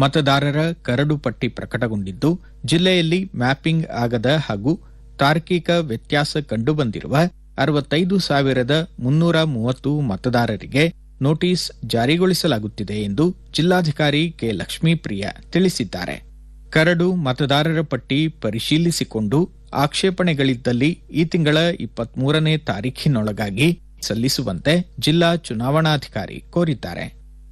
ಮತದಾರರ ಕರಡು ಪಟ್ಟಿ ಪ್ರಕಟಗೊಂಡಿದ್ದು ಜಿಲ್ಲೆಯಲ್ಲಿ ಮ್ಯಾಪಿಂಗ್ ಆಗದ ಹಾಗೂ ತಾರ್ಕಿಕ ವ್ಯತ್ಯಾಸ ಕಂಡುಬಂದಿರುವ ಅರವತ್ತೈದು ಸಾವಿರದ ಮುನ್ನೂರ ಮೂವತ್ತು ಮತದಾರರಿಗೆ ನೋಟಿಸ್ ಜಾರಿಗೊಳಿಸಲಾಗುತ್ತಿದೆ ಎಂದು ಜಿಲ್ಲಾಧಿಕಾರಿ ಕೆ ಲಕ್ಷ್ಮೀಪ್ರಿಯ ತಿಳಿಸಿದ್ದಾರೆ ಕರಡು ಮತದಾರರ ಪಟ್ಟಿ ಪರಿಶೀಲಿಸಿಕೊಂಡು ಆಕ್ಷೇಪಣೆಗಳಿದ್ದಲ್ಲಿ ಈ ತಿಂಗಳ ಇಪ್ಪತ್ಮೂರನೇ ತಾರೀಖಿನೊಳಗಾಗಿ ಸಲ್ಲಿಸುವಂತೆ ಜಿಲ್ಲಾ ಚುನಾವಣಾಧಿಕಾರಿ ಕೋರಿದ್ದಾರೆ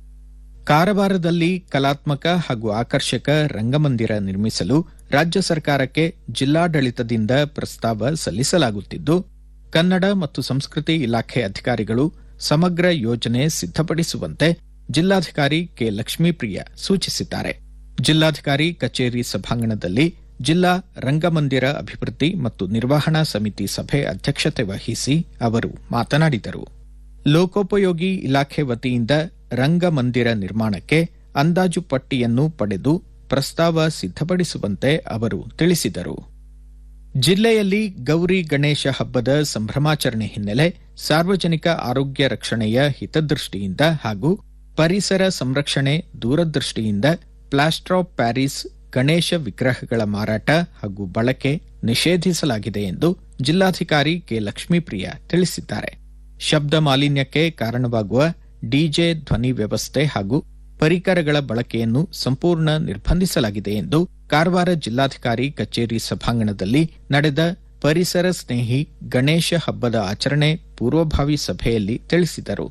ಕಾರವಾರದಲ್ಲಿ ಕಲಾತ್ಮಕ ಹಾಗೂ ಆಕರ್ಷಕ ರಂಗಮಂದಿರ ನಿರ್ಮಿಸಲು ರಾಜ್ಯ ಸರ್ಕಾರಕ್ಕೆ ಜಿಲ್ಲಾಡಳಿತದಿಂದ ಪ್ರಸ್ತಾವ ಸಲ್ಲಿಸಲಾಗುತ್ತಿದ್ದು ಕನ್ನಡ ಮತ್ತು ಸಂಸ್ಕೃತಿ ಇಲಾಖೆ ಅಧಿಕಾರಿಗಳು ಸಮಗ್ರ ಯೋಜನೆ ಸಿದ್ದಪಡಿಸುವಂತೆ ಜಿಲ್ಲಾಧಿಕಾರಿ ಕೆ ಲಕ್ಷ್ಮೀಪ್ರಿಯ ಸೂಚಿಸಿದ್ದಾರೆ ಜಿಲ್ಲಾಧಿಕಾರಿ ಕಚೇರಿ ಸಭಾಂಗಣದಲ್ಲಿ ಜಿಲ್ಲಾ ರಂಗಮಂದಿರ ಅಭಿವೃದ್ಧಿ ಮತ್ತು ನಿರ್ವಹಣಾ ಸಮಿತಿ ಸಭೆ ಅಧ್ಯಕ್ಷತೆ ವಹಿಸಿ ಅವರು ಮಾತನಾಡಿದರು ಲೋಕೋಪಯೋಗಿ ಇಲಾಖೆ ವತಿಯಿಂದ ರಂಗಮಂದಿರ ನಿರ್ಮಾಣಕ್ಕೆ ಅಂದಾಜು ಪಟ್ಟಿಯನ್ನು ಪಡೆದು ಪ್ರಸ್ತಾವ ಸಿದ್ದಪಡಿಸುವಂತೆ ಅವರು ತಿಳಿಸಿದರು ಜಿಲ್ಲೆಯಲ್ಲಿ ಗೌರಿ ಗಣೇಶ ಹಬ್ಬದ ಸಂಭ್ರಮಾಚರಣೆ ಹಿನ್ನೆಲೆ ಸಾರ್ವಜನಿಕ ಆರೋಗ್ಯ ರಕ್ಷಣೆಯ ಹಿತದೃಷ್ಟಿಯಿಂದ ಹಾಗೂ ಪರಿಸರ ಸಂರಕ್ಷಣೆ ದೂರದೃಷ್ಟಿಯಿಂದ ಪ್ಲಾಸ್ಟರ್ ಆಫ್ ಪ್ಯಾರಿಸ್ ಗಣೇಶ ವಿಗ್ರಹಗಳ ಮಾರಾಟ ಹಾಗೂ ಬಳಕೆ ನಿಷೇಧಿಸಲಾಗಿದೆ ಎಂದು ಜಿಲ್ಲಾಧಿಕಾರಿ ಕೆ ಲಕ್ಷ್ಮೀಪ್ರಿಯ ತಿಳಿಸಿದ್ದಾರೆ ಶಬ್ದ ಮಾಲಿನ್ಯಕ್ಕೆ ಕಾರಣವಾಗುವ ಡಿಜೆ ಧ್ವನಿ ವ್ಯವಸ್ಥೆ ಹಾಗೂ ಪರಿಕರಗಳ ಬಳಕೆಯನ್ನು ಸಂಪೂರ್ಣ ನಿರ್ಬಂಧಿಸಲಾಗಿದೆ ಎಂದು ಕಾರವಾರ ಜಿಲ್ಲಾಧಿಕಾರಿ ಕಚೇರಿ ಸಭಾಂಗಣದಲ್ಲಿ ನಡೆದ ಪರಿಸರ ಸ್ನೇಹಿ ಗಣೇಶ ಹಬ್ಬದ ಆಚರಣೆ ಪೂರ್ವಭಾವಿ ಸಭೆಯಲ್ಲಿ ತಿಳಿಸಿದರು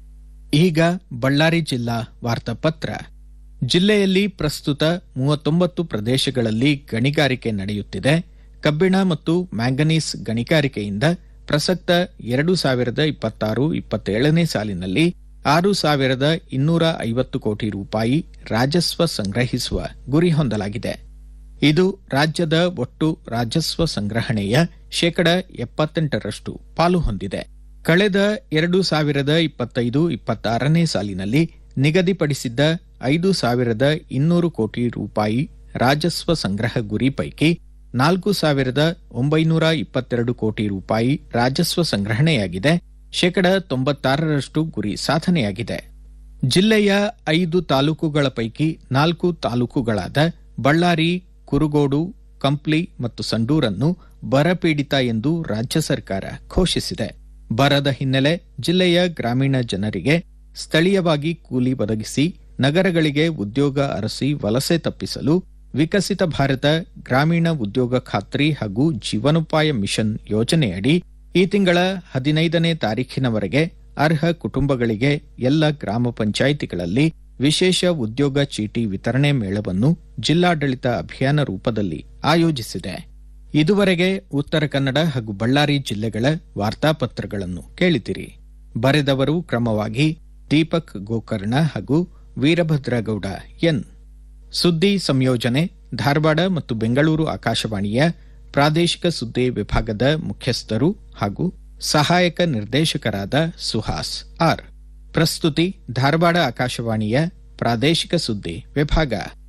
ಈಗ ಬಳ್ಳಾರಿ ಜಿಲ್ಲಾ ವಾರ್ತಾಪತ್ರ ಜಿಲ್ಲೆಯಲ್ಲಿ ಪ್ರಸ್ತುತ ಮೂವತ್ತೊಂಬತ್ತು ಪ್ರದೇಶಗಳಲ್ಲಿ ಗಣಿಗಾರಿಕೆ ನಡೆಯುತ್ತಿದೆ ಕಬ್ಬಿಣ ಮತ್ತು ಮ್ಯಾಂಗನೀಸ್ ಗಣಿಗಾರಿಕೆಯಿಂದ ಪ್ರಸಕ್ತ ಎರಡು ಸಾವಿರದ ಇಪ್ಪತ್ತಾರು ಇಪ್ಪತ್ತೇಳನೇ ಸಾಲಿನಲ್ಲಿ ಆರು ಸಾವಿರದ ಇನ್ನೂರ ಐವತ್ತು ಕೋಟಿ ರೂಪಾಯಿ ರಾಜಸ್ವ ಸಂಗ್ರಹಿಸುವ ಗುರಿ ಹೊಂದಲಾಗಿದೆ ಇದು ರಾಜ್ಯದ ಒಟ್ಟು ರಾಜಸ್ವ ಸಂಗ್ರಹಣೆಯ ಶೇಕಡ ಎಪ್ಪತ್ತೆಂಟರಷ್ಟು ಪಾಲು ಹೊಂದಿದೆ ಕಳೆದ ಎರಡು ಸಾವಿರದ ಇಪ್ಪತ್ತೈದು ಇಪ್ಪತ್ತಾರನೇ ಸಾಲಿನಲ್ಲಿ ನಿಗದಿಪಡಿಸಿದ್ದ ಐದು ಸಾವಿರದ ಇನ್ನೂರು ಕೋಟಿ ರೂಪಾಯಿ ರಾಜಸ್ವ ಸಂಗ್ರಹ ಗುರಿ ಪೈಕಿ ನಾಲ್ಕು ಸಾವಿರದ ಒಂಬೈನೂರ ಇಪ್ಪತ್ತೆರಡು ಕೋಟಿ ರೂಪಾಯಿ ರಾಜಸ್ವ ಸಂಗ್ರಹಣೆಯಾಗಿದೆ ಶೇಕಡ ತೊಂಬತ್ತಾರರಷ್ಟು ಗುರಿ ಸಾಧನೆಯಾಗಿದೆ ಜಿಲ್ಲೆಯ ಐದು ತಾಲೂಕುಗಳ ಪೈಕಿ ನಾಲ್ಕು ತಾಲೂಕುಗಳಾದ ಬಳ್ಳಾರಿ ಕುರುಗೋಡು ಕಂಪ್ಲಿ ಮತ್ತು ಸಂಡೂರನ್ನು ಬರಪೀಡಿತ ಎಂದು ರಾಜ್ಯ ಸರ್ಕಾರ ಘೋಷಿಸಿದೆ ಬರದ ಹಿನ್ನೆಲೆ ಜಿಲ್ಲೆಯ ಗ್ರಾಮೀಣ ಜನರಿಗೆ ಸ್ಥಳೀಯವಾಗಿ ಕೂಲಿ ಒದಗಿಸಿ ನಗರಗಳಿಗೆ ಉದ್ಯೋಗ ಅರಸಿ ವಲಸೆ ತಪ್ಪಿಸಲು ವಿಕಸಿತ ಭಾರತ ಗ್ರಾಮೀಣ ಉದ್ಯೋಗ ಖಾತ್ರಿ ಹಾಗೂ ಜೀವನೋಪಾಯ ಮಿಷನ್ ಯೋಜನೆಯಡಿ ಈ ತಿಂಗಳ ಹದಿನೈದನೇ ತಾರೀಖಿನವರೆಗೆ ಅರ್ಹ ಕುಟುಂಬಗಳಿಗೆ ಎಲ್ಲ ಗ್ರಾಮ ಪಂಚಾಯಿತಿಗಳಲ್ಲಿ ವಿಶೇಷ ಉದ್ಯೋಗ ಚೀಟಿ ವಿತರಣೆ ಮೇಳವನ್ನು ಜಿಲ್ಲಾಡಳಿತ ಅಭಿಯಾನ ರೂಪದಲ್ಲಿ ಆಯೋಜಿಸಿದೆ ಇದುವರೆಗೆ ಉತ್ತರ ಕನ್ನಡ ಹಾಗೂ ಬಳ್ಳಾರಿ ಜಿಲ್ಲೆಗಳ ವಾರ್ತಾಪತ್ರಗಳನ್ನು ಕೇಳಿದಿರಿ ಬರೆದವರು ಕ್ರಮವಾಗಿ ದೀಪಕ್ ಗೋಕರ್ಣ ಹಾಗೂ ವೀರಭದ್ರಗೌಡ ಎನ್ ಸುದ್ದಿ ಸಂಯೋಜನೆ ಧಾರವಾಡ ಮತ್ತು ಬೆಂಗಳೂರು ಆಕಾಶವಾಣಿಯ ಪ್ರಾದೇಶಿಕ ಸುದ್ದಿ ವಿಭಾಗದ ಮುಖ್ಯಸ್ಥರು ಹಾಗೂ ಸಹಾಯಕ ನಿರ್ದೇಶಕರಾದ ಸುಹಾಸ್ ಆರ್ ಪ್ರಸ್ತುತಿ ಧಾರವಾಡ ಆಕಾಶವಾಣಿಯ ಪ್ರಾದೇಶಿಕ ಸುದ್ದಿ ವಿಭಾಗ